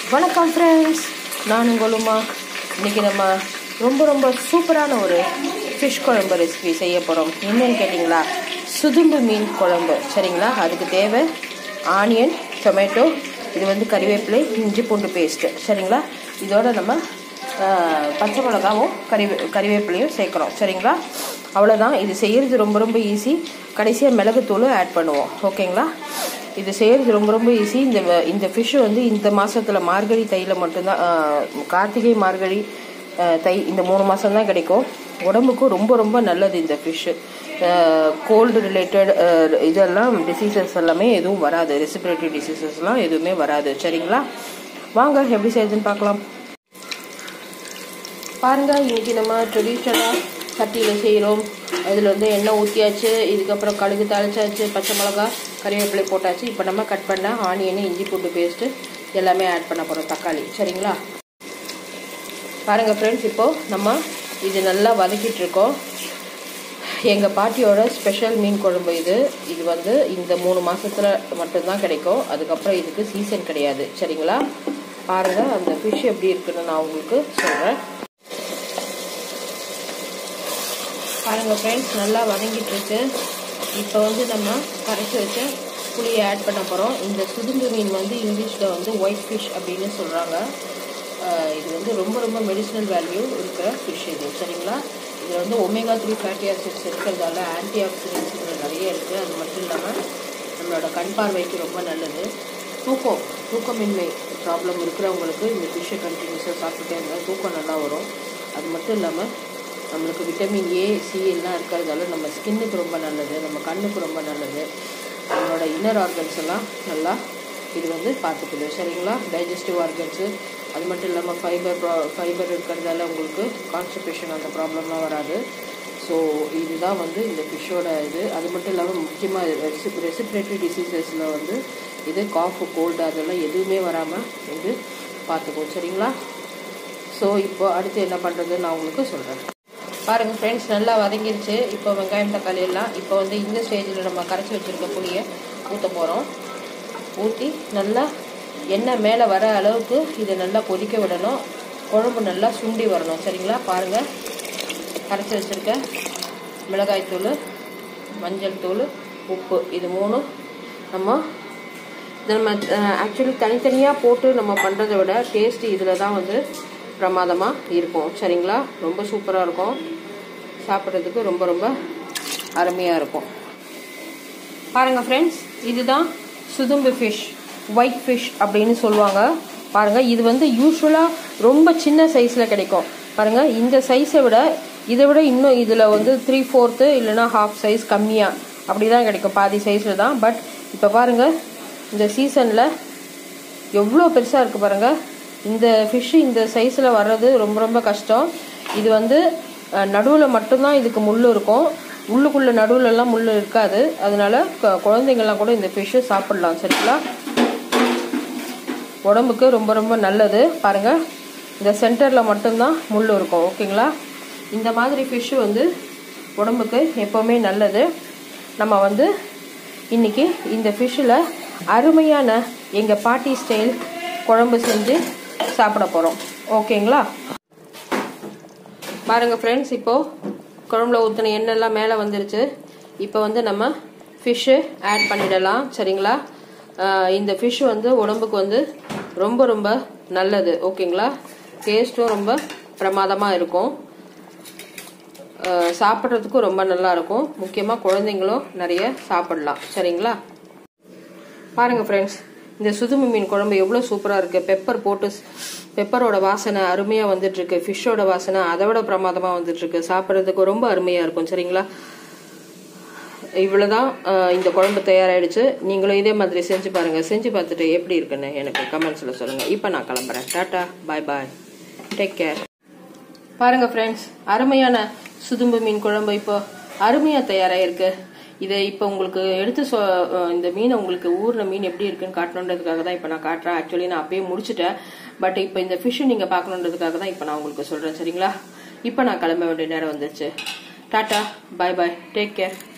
வணக்கம் ஃப்ரெண்ட்ஸ் நான் உங்கள் உமா இன்னைக்கு நம்ம ரொம்ப ரொம்ப சூப்பரான ஒரு ஃபிஷ் குழம்பு ரெசிபி செய்ய போகிறோம் என்னன்னு கேட்டிங்களா சுதும்பு மீன் குழம்பு சரிங்களா அதுக்கு தேவை ஆனியன் டொமேட்டோ இது வந்து கறிவேப்பிலை இஞ்சி பூண்டு பேஸ்ட்டு சரிங்களா இதோட நம்ம ஆஹ், பச்சை மிளகாவும் கறிவே கறிவேப்பிலையும் சேர்க்குறோம் சரிங்களா அவ்வளோதான் இது செய்கிறது ரொம்ப ரொம்ப ஈஸி கடைசியாக மிளகுத்தூளும் ஆட் பண்ணுவோம் ஓகேங்களா இது செய்கிறது ரொம்ப ரொம்ப ஈஸி இந்த வ- இந்த ஃபிஷ் வந்து இந்த மாசத்துல மார்கழி தையில் மட்டும்தான் ஆஹ், கார்த்திகை மார்கழி ஆஹ், தை இந்த மூணு மாதம் தான் கிடைக்கும் உடம்புக்கும் ரொம்ப ரொம்ப நல்லது இந்த ஃபிஷ்ஷு கோல்டு ரிலேட்டட் இதெல்லாம் டிசீசஸ் எல்லாமே எதுவும் வராது ரெசிபிரேட்டரி டிசீசஸ்லாம் எதுவுமே வராது சரிங்களா வாங்க எப்படி செய்யுதுன்னு பார்க்கலாம் பாருங்க இன்னைக்கு நம்ம ட்ரெடிஷ்னலாக சட்டியில் செய்கிறோம் அதில் வந்து எண்ணெய் ஊற்றியாச்சு இதுக்கப்புறம் கடுகு தாளிச்சாச்சு பச்சை மிளகா கறிவேப்பிலை போட்டாச்சு இப்போ நம்ம கட் பண்ண ஆனியன் இஞ்சி பூண்டு பேஸ்ட்டு எல்லாமே ஆட் பண்ண போகிறோம் தக்காளி சரிங்களா பாருங்க ஃப்ரெண்ட்ஸ் இப்போ நம்ம இது நல்லா வதக்கிட்டு இருக்கோம் எங்கள் பாட்டியோட ஸ்பெஷல் மீன் குழம்பு இது இது வந்து இந்த மூணு மாசத்துல மட்டும்தான் கிடைக்கும் அதுக்கப்புறம் இதுக்கு சீசன் கிடையாது சரிங்களா பாருங்க அந்த ஃபிஷ் எப்படி இருக்குன்னு நான் உங்களுக்கு சொல்கிறேன் பாருங்க ஃப்ரெண்ட்ஸ் நல்லா வதங்கிட்டு இருக்கு இப்போ வந்து நம்ம கரைச்சி வச்ச புளியை ஆட் பண்ண போகிறோம் இந்த சுதும்பு மீன் வந்து இங்கிலீஷில் வந்து ஒயிட் ஃபிஷ் அப்படின்னு சொல்கிறாங்க இது வந்து ரொம்ப ரொம்ப மெடிசினல் வேல்யூ இருக்கிற ஃபிஷ் இது சரிங்களா இதில் வந்து ஒமேகா த்ரீ ஃபேட்டி ஆசிட்ஸ் இருக்கிறதால ஆன்டி ஆக்சிடென்ட்ஸ் இதில் நிறைய இருக்குது அது மட்டும் இல்லாமல் நம்மளோட கண் பார்வைக்கு ரொம்ப நல்லது தூக்கம் தூக்கமின்மை ப்ராப்ளம் இருக்கிறவங்களுக்கு இந்த ஃபிஷ்ஷை கண்டினியூஸாக சாப்பிட்டுட்டே இருந்தால் தூக்கம் நல்லா வரும் அது மட்டும் இல்லாமல் நம்மளுக்கு விட்டமின் ஏ சி எல்லாம் இருக்கிறதால நம்ம ஸ்கின்னுக்கு ரொம்ப நல்லது நம்ம கண்ணுக்கு ரொம்ப நல்லது நம்மளோட இன்னர் ஆர்கன்ஸ் எல்லாம் நல்லா இது வந்து பார்த்துக்குது சரிங்களா டைஜஸ்டிவ் ஆர்கன்ஸு அது மட்டும் இல்லாமல் ஃபைபர் ஃபைபர் இருக்கிறதால உங்களுக்கு கான்ஸ்டிபேஷன் அந்த ப்ராப்ளம்லாம் வராது ஸோ இதுதான் வந்து இந்த ஃபிஷ்ஷோட இது அது மட்டும் இல்லாமல் முக்கியமாக ரெசிப் ரெசிப்ரேட்டரி டிசீசஸில் வந்து இது காஃபு கோல்டு அதெல்லாம் எதுவுமே வராமல் இது பார்த்துக்கும் சரிங்களா ஸோ இப்போ அடுத்து என்ன பண்ணுறதுன்னு நான் உங்களுக்கு சொல்கிறேன் பாருங்க ஃப்ரெண்ட்ஸ் நல்லா வதங்கிருச்சு இப்போ வெங்காயம் தக்காளி எல்லாம் இப்போ வந்து இந்த ஸ்டேஜில் நம்ம கரைச்சி வச்சிருக்க புளியை ஊற்ற போகிறோம் ஊற்றி நல்லா எண்ணெய் மேலே வர அளவுக்கு இதை நல்லா கொதிக்க விடணும் குழம்பு நல்லா சுண்டி வரணும் சரிங்களா பாருங்கள் கரைச்சி வச்சுருக்க மிளகாய்த்தூள் மஞ்சள் தூள் உப்பு இது மூணும் நம்ம இதை நம்ம ஆக்சுவலி தனித்தனியாக போட்டு நம்ம பண்ணுறதை விட டேஸ்ட் இதில் தான் வந்து பிரமாதமாக இருக்கும் சரிங்களா ரொம்ப சூப்பராக இருக்கும் சாப்பிட்றதுக்கு ரொம்ப ரொம்ப அருமையாக இருக்கும் பாருங்க ஃப்ரெண்ட்ஸ் இதுதான் சுதும்பு ஃபிஷ் ஒயிட் ஃபிஷ் அப்படின்னு சொல்லுவாங்க பாருங்க இது வந்து யூஸ்வலாக ரொம்ப சின்ன சைஸில் கிடைக்கும் பாருங்க இந்த சைஸை விட இதை விட இன்னும் இதில் வந்து த்ரீ ஃபோர்த்து இல்லைன்னா ஹாஃப் சைஸ் கம்மியாக அப்படி தான் கிடைக்கும் பாதி சைஸில் தான் பட் இப்போ பாருங்க இந்த சீசனில் எவ்வளோ பெருசாக இருக்குது பாருங்க இந்த ஃபிஷ்ஷு இந்த சைஸில் வர்றது ரொம்ப ரொம்ப கஷ்டம் இது வந்து நடுவில் மட்டும்தான் இதுக்கு முள் இருக்கும் உள்ளுக்குள்ளே நடுவுலலாம் முள் இருக்காது அதனால க- குழந்தைங்கள்லாம் கூட இந்த ஃபிஷ்ஷு சாப்பிடலாம் சரிங்களா உடம்புக்கு ரொம்ப ரொம்ப நல்லது பாருங்க இந்த சென்டரில் மட்டும்தான் முள் இருக்கும் ஓகேங்களா இந்த மாதிரி ஃபிஷ்ஷு வந்து உடம்புக்கு எப்போவுமே நல்லது நம்ம வந்து இன்னைக்கு இந்த ஃபிஷ்ஷில் அருமையான எங்கள் பாட்டி ஸ்டைல் குழம்பு செஞ்சு சாப்பிட போகிறோம் ஓகேங்களா பாருங்க ஃப்ரெண்ட்ஸ் இப்போ குழம்புல ஊற்றின எண்ணெய்லாம் மேலே வந்துருச்சு இப்போ வந்து நம்ம ஃபிஷ்ஷு ஆட் பண்ணிடலாம் சரிங்களா ஆஹ் இந்த ஃபிஷ் வந்து உடம்புக்கு வந்து ரொம்ப ரொம்ப நல்லது ஓகேங்களா டேஸ்ட்டும் ரொம்ப பிரமாதமாக இருக்கும் ஆஹ் சாப்பிட்றதுக்கும் ரொம்ப நல்லா இருக்கும் முக்கியமாக குழந்தைங்களும் நிறைய சாப்பிடலாம் சரிங்களா பாருங்க ஃப்ரெண்ட்ஸ் இந்த சுதுமி மீன் குழம்பு எவ்வளோ சூப்பராக இருக்கு பெப்பர் போட்டு பெப்பரோட வாசனை அருமையாக வந்துட்டு இருக்கு ஃபிஷ்ஷோட வாசனை அதை விட பிரமாதமாக வந்துட்டு இருக்கு சாப்பிட்றதுக்கு ரொம்ப அருமையாக இருக்கும் சரிங்களா இவ்வளோதான் ஆஹ், இந்த குழம்பு தயாராகிடுச்சு நீங்களும் இதே மாதிரி செஞ்சு பாருங்க செஞ்சு பார்த்துட்டு எப்படி இருக்குன்னு எனக்கு கமெண்ட்ஸில் சொல்லுங்கள் இப்போ நான் கிளம்புறேன் tata bye bye take care பாருங்க ஃப்ரெண்ட்ஸ் அருமையான சுதும்பு மீன் குழம்பு இப்போ அருமையா தயாராயிருக்கு இதை இப்போ உங்களுக்கு எடுத்து சொ அஹ் இந்த மீனை உங்களுக்கு ஊர்ன மீன் எப்படி இருக்குன்னு காட்டணுன்றதுக்காக தான் இப்போ நான் காட்டுறேன் ஆக்சுவலி நான் அப்பயே முடிச்சிட்டேன் பட் இப்போ இந்த ஃபிஷ் நீங்கள் பார்க்கணுன்றதுக்காக தான் இப்போ நான் உங்களுக்கு சொல்கிறேன் சரிங்களா இப்போ நான் கிளம்ப வேண்டிய நேரம் வந்துருச்சு tata bye bye take care